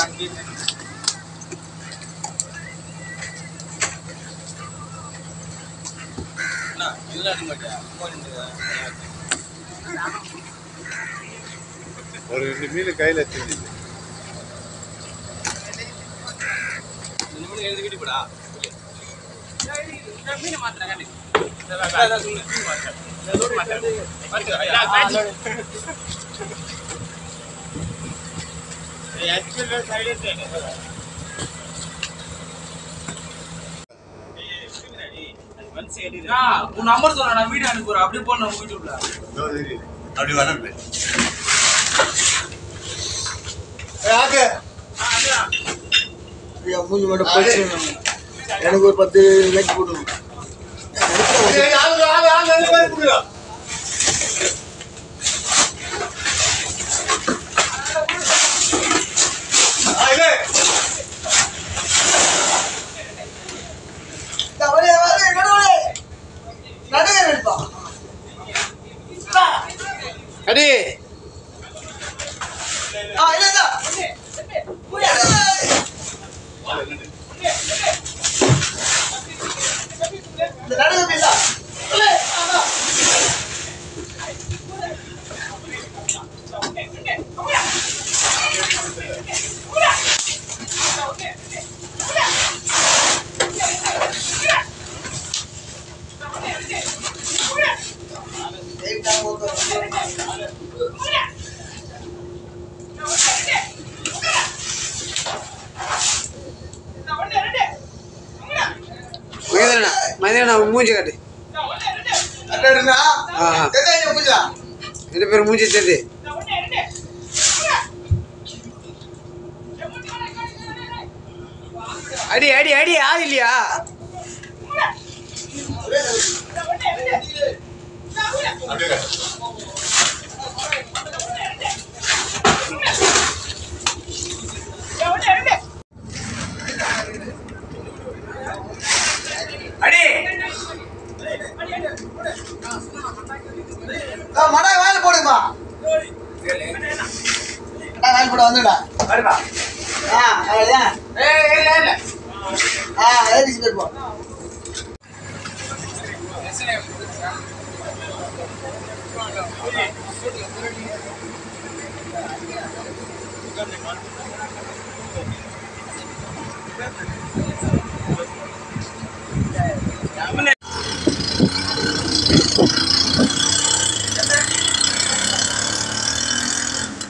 அங்கேயே நின்னு. அண்ணா, இதெல்லாம் எடுக்க மாட்டியா? சும்மா நின்னுங்க. ஒரு ரெண்டு மீன் கையில் தெரிஞ்சுது இந்த மீன் எழுதி வீட்டுக்கு போடா. இந்த மீனை மாத்துறேன் கண்டி. அதான், அதான் சொல்லு. மீன் மாத்துறேன். இந்த லோடு மாத்துறேன். மாத்து. ஐயா, பேட்ச். ஏய், actual ஆ silent ஆ இரு. ஆ, உன் நம்பர் சொல்ல நான் வீடியோ அனுப்புறேன் அப்படியே போன யூடியூப்ல அப்படி வரல ஐயா மூஞ்சி மட்டும் போச்சு எனக்கு ஒரு பத்து லைக் போட்டுருங்க அடி மகேந்திரண்ணா மகேந்திரண்ணா மூஞ்சி காட்டு ஆஹா ரெண்டு பேரும் மூஞ்சி தெரியுது அடி அடி அடி ஆள் இல்லையா அடி மடாய் வாயில போடுப்பா வாயில் போட வந்துடா வருவா ஆ அவ்வளோதான் ஏய் இல்ல இல்ல ஆ ஏபிசி பேர் போ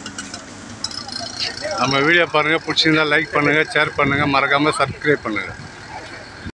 நம்ம வீடியோ பாருங்கள் பிடிச்சிருந்தா லைக் பண்ணுங்கள் ஷேர் பண்ணுங்கள் மறக்காமல் சப்ஸ்கிரைப் பண்ணுங்கள்